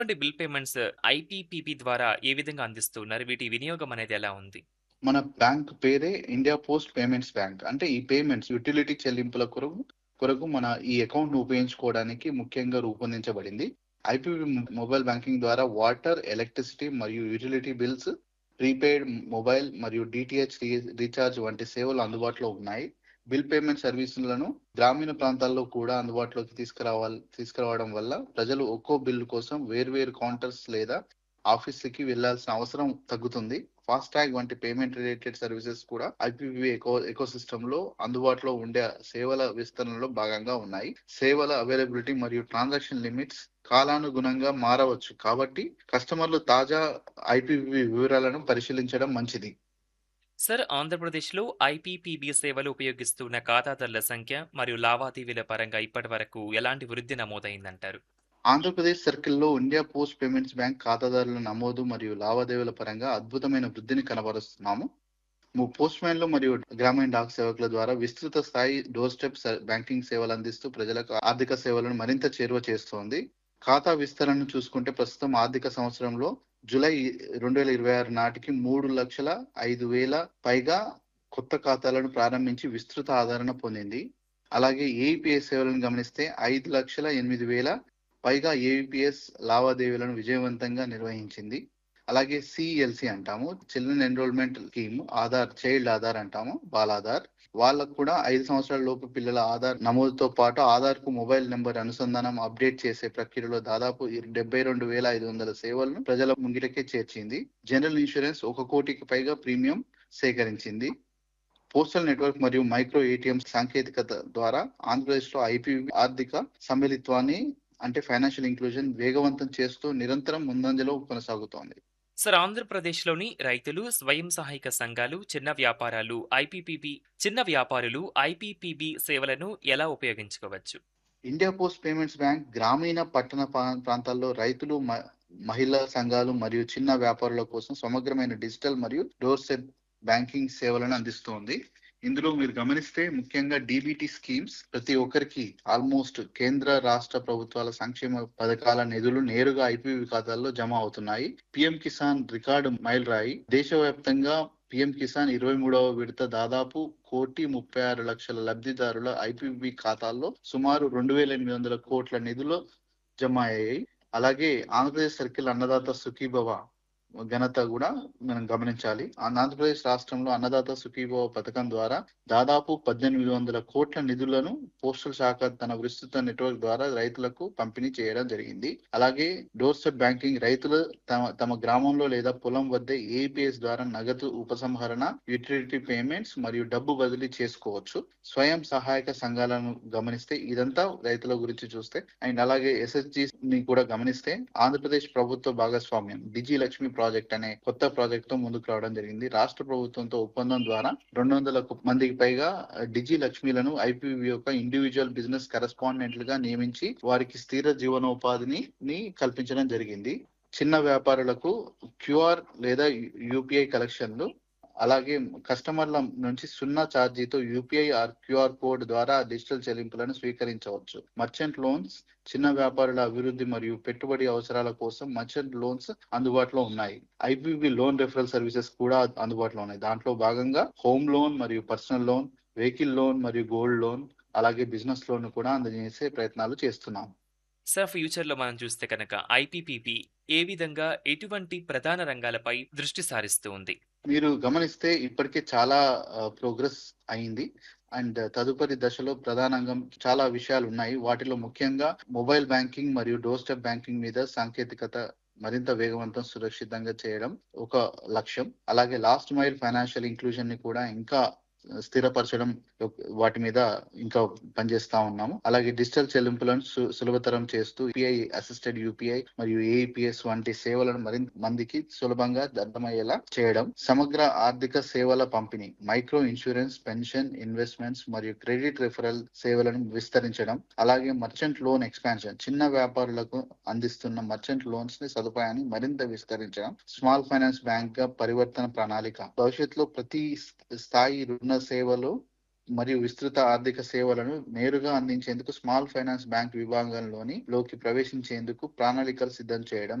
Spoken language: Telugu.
ఇటువంటి బిల్ పేమెంట్స్ ఐపీపీబీ ద్వారా ఏ విధంగా అందిస్తున్నారు? వీటి వినియోగం అనేది ఎలా ఉంది? మన బ్యాంక్ పేరే ఇండియా పోస్ట్ పేమెంట్స్ బ్యాంక్. అంటే ఈ పేమెంట్స్ యుటిలిటీ చెల్లింపుల కొరకు కొరకు మన ఈ అకౌంట్‌ను ఉపయోగించుకోవడానికి ముఖ్యంగా రూపొందించబడింది. ఐపీబీ మొబైల్ బ్యాంకింగ్ ద్వారా వాటర్, ఎలక్ట్రిసిటీ మరియు యుటిలిటీ బిల్స్, ప్రీపెయిడ్ మొబైల్ మరియు డీటీహెచ్ రీ రీచార్జ్ వంటి సేవలు అందుబాటులో ఉన్నాయి. బిల్ పేమెంట్ సర్వీసులను గ్రామీణ ప్రాంతాల్లో కూడా అందుబాటులోకి తీసుకురావాల్ తీసుకురావడం వల్ల ప్రజలు ఒక్కో బిల్ కోసం వేర్వేరు కౌంటర్స్ లేదా ఆఫీస్‌లకి వెళ్లాల్సిన అవసరం తగ్గుతుంది. ఫాస్టాగ్ వంటి పేమెంట్ రిలేటెడ్ సర్వీసెస్ కూడా ఐపీబీ ఎకో ఎకోసిస్టమ్‌లో అందుబాటులో ఉండే సేవల విస్తరణలో భాగంగా ఉన్నాయి. సేవల అవైలబిలిటీ మరియు ట్రాన్సాక్షన్ లిమిట్స్ కాలానుగుణంగా మారవచ్చు. కాబట్టి కస్టమర్లు తాజా ఐపీబీ వివరాలను పరిశీలించడం మంచిది. సార్ ఆంధ్రప్రదేశ్‌లో ఐపీపీబీ సేవలు ఉపయోగిస్తున్న ఖాతాదారుల సంఖ్య మరియు లావాదేవీల పరంగా ఇప్పటివరకు ఎలాంటి వృద్ధి నమోదైందంటారు? ఆంధ్రప్రదేశ్ సర్కిల్‌లో ఇండియా పోస్ట్ పేమెంట్స్ బ్యాంక్ ఖాతాదారుల నమోదు మరియు లావాదేవీల పరంగా అద్భుతమైన వృద్ధిని కనబరుస్తున్నాము. ము పోస్ట్‌మ్యాన్‌లు మరియు గ్రామీణ డాక్ సేవకుల ద్వారా విస్తృత స్థాయి డోర్ స్టెప్ స బ్యాంకింగ్ సేవలు అందిస్తూ ప్రజలకు ఆర్థిక సేవలను మరింత చేరువ చేస్తోంది. ఖాతా విస్తరణను చూసుకుంటే ప్రస్తుతం ఆర్థిక సంవత్సరంలో జూలై 2026 నాటికి 3,05,000 పైగా కొత్త ఖాతాలను ప్రారంభించి విస్తృత ఆదరణ పొందింది. అలాగే ఏఈపీఎస్ సేవలను గమనిస్తే 5,08,000 పైగా ఏఈపీఎస్ లావాదేవీలను విజయవంతంగా నిర్వహించింది. అలాగే సీఎల్సీ అంటాము. Children enrolment scheme, Aadhaar child Aadhaar అంటాము. బాలాధార్. వాళ్ళకు కూడా 5 సంవత్సరాల లోపు పిల్లల ఆధార్ నమోదుతో పాటు ఆధార్‌కు మొబైల్ నంబర్ అనుసంధానం అప్డేట్ చేసే ప్రక్రియలో దాదాపు 72,500 సేవలను ప్రజల ముంగిటకే చేర్చింది. జనరల్ ఇన్స్యూరెన్స్ 1,00,00,000కి పైగా ప్రీమియం సేకరించింది. పోస్టల్ నెట్వర్క్ మరియు మైక్రో ఏటీఎం సాంకేతికత ద్వారా ఆంధ్రప్రదేశ్‌లో ఐపీబీ ఆర్థిక సమ్మిళిత్వాన్ని అంటే ఫైనాన్షియల్ ఇంక్లూజన్ వేగవంతం చేస్తూ నిరంతరం ముందంజలో కొనసాగుతోంది. సార్ ఆంధ్రప్రదేశ్‌లోని రైతులు, స్వయం సహాయక సంఘాలు, చిన్న వ్యాపారాలు ఐపీపీబీ చిన్న వ్యాపారులు ఐపీపీబీ సేవలను ఎలా ఉపయోగించుకోవచ్చు? ఇండియా పోస్ట్ పేమెంట్స్ బ్యాంక్ గ్రామీణ, పట్టణ పా ప్రాంతాల్లో రైతులు, మ మహిళా సంఘాలు మరియు చిన్న వ్యాపారుల కోసం సమగ్రమైన డిజిటల్ మరియు డోర్ స్టెప్ బ్యాంకింగ్ సేవలను అందిస్తోంది. ఇందులో మీరు గమనిస్తే ముఖ్యంగా డీబీటీ స్కీమ్స్ ప్రతి ఒక్కరికి ఆల్మోస్ట్ కేంద్ర, రాష్ట్ర ప్రభుత్వాల సంక్షేమ పథకాల నిధులు నేరుగా ఐపీబీ ఖాతాల్లో జమ అవుతున్నాయి. పీఎం కిసాన్ రికార్డు మైలురాయి దేశవ్యాప్తంగా పీఎం కిసాన్ 23వ విడత దాదాపు కోటి 36 లక్షల లబ్ధిదారుల ఐపీబీ ఖాతాల్లో సుమారు 2,800 కోట్ల నిధులు జమ అయ్యాయి. అలాగే ఆంధ్రప్రదేశ్ సర్కిల్ అన్నదాత సుఖీభవ ఘనత కూడా మనం గమనించాలి. ఆంధ్రప్రదేశ్ రాష్ట్రంలో అన్నదాత సుఖీభవ పథకం ద్వారా దాదాపు 1,800 కోట్ల నిధులను పోస్టల్ శాఖ తన విస్తృత నెట్వర్క్ ద్వారా రైతులకు పంపిణీ చేయడం జరిగింది. అలాగే డోర్ స్టెప్ బ్యాంకింగ్ రైతులు తమ తమ గ్రామంలో లేదా పొలం వద్దే ఏఈపీఎస్ ద్వారా నగదు ఉపసంహరణ, యుటిలిటీ పేమెంట్స్ మరియు డబ్బు బదిలీ చేసుకోవచ్చు. స్వయం సహాయక సంఘాలను గమనిస్తే ఇదంతా రైతుల గురించి చూస్తే అండ్ అలాగే ఎస్‌హెచ్‌జిని కూడా గమనిస్తే ఆంధ్రప్రదేశ్ ప్రభుత్వ భాగస్వామ్యం డిజి లక్ష్మి ప్రాజెక్ట్ అనే కొత్త ప్రాజెక్ట్‌తో ముందుకు రావడం జరిగింది. రాష్ట్ర ప్రభుత్వంతో ఒప్పందం ద్వారా 200 మందికి పైగా డిజి లక్ష్మీలను ఐపీబీ యొక్క ఇండివిడ్యువల్ బిజినెస్ కరెస్పాండెంట్లుగా నియమించి వారికి స్థిర జీవనోపాధిని ని కల్పించడం జరిగింది. చిన్న వ్యాపారులకు క్యూఆర్ లేదా యూపీఐ కలెక్షన్లు అలాగే కస్టమర్ల నుంచి సున్నా ఛార్జీతో యూపీఐ ఆర్ క్యూఆర్ కోడ్ ద్వారా డిజిటల్ చెల్లింపులను స్వీకరించవచ్చు. మర్చెంట్ లోన్స్ చిన్న వ్యాపారుల అభివృద్ధి మరియు పెట్టుబడి అవసరాల కోసం మర్చెంట్ లోన్స్ అందుబాటులో ఉన్నాయి. ఐపీబీ లోన్ రిఫరల్ సర్వీసెస్ కూడా అందుబాటులో ఉన్నాయి. దాంట్లో భాగంగా హోమ్ లోన్ మరియు పర్సనల్ లోన్, వెహికల్ లోన్ మరియు గోల్డ్ లోన్ అలాగే బిజినెస్ లోన్ కూడా అందజేసే ప్రయత్నాలు చేస్తున్నాం. సార్ ఫ్యూచర్‌లో మనం చూస్తే కనుక ఐపీపీబీ ఏ విధంగా ఎటువంటి ప్రధాన రంగాలపై దృష్టి సారిస్తూ ఉంది? మీరు గమనిస్తే ఇప్పటికే చాలా ఆహ్, ప్రోగ్రెస్ అయింది. అండ్ తదుపరి దశలో ప్రధానంగా చాలా విషయాలు ఉన్నాయి. వాటిలో ముఖ్యంగా మొబైల్ బ్యాంకింగ్ మరియు డోర్ స్టెప్ బ్యాంకింగ్ మీద సాంకేతికత మరింత వేగవంతం, సురక్షితంగా చేయడం ఒక లక్ష్యం. అలాగే లాస్ట్ మైల్ ఫైనాన్షియల్ ఇంక్లూజన్‌ని కూడా ఇంకా స్థిరపరచడం వాటి మీద ఇంకా పనిచేస్తా ఉన్నాము. అలాగే డిజిటల్ చెల్లింపులను సు సులభతరం చేస్తూ యూపీఐ అసిస్టెడ్ యూపీఐ మరియు ఏఈపీఎస్ వంటి సేవలను మరింత మందికి సులభంగా అర్థమయ్యేలా చేయడం. సమగ్ర ఆర్థిక సేవల పంపిణీ, మైక్రో ఇన్సూరెన్స్, పెన్షన్, ఇన్వెస్ట్‌మెంట్స్ మరియు క్రెడిట్ రిఫరల్ సేవలను విస్తరించడం. అలాగే మర్చెంట్ లోన్ ఎక్స్‌పాన్షన్ చిన్న వ్యాపారులకు అందిస్తున్న మర్చెంట్ లోన్స్‌ని సదుపాయాన్ని మరింత విస్తరించడం. స్మాల్ ఫైనాన్స్ బ్యాంక్‌గా పరివర్తన ప్రణాళిక భవిష్యత్తులో ప్రతి స్థాయి రుణ సేవలు మరియు విస్తృత ఆర్థిక సేవలను నేరుగా అందించేందుకు స్మాల్ ఫైనాన్స్ బ్యాంక్ విభాగంలోని లోకి ప్రవేశించేందుకు ప్రణాళికలు సిద్ధం చేయడం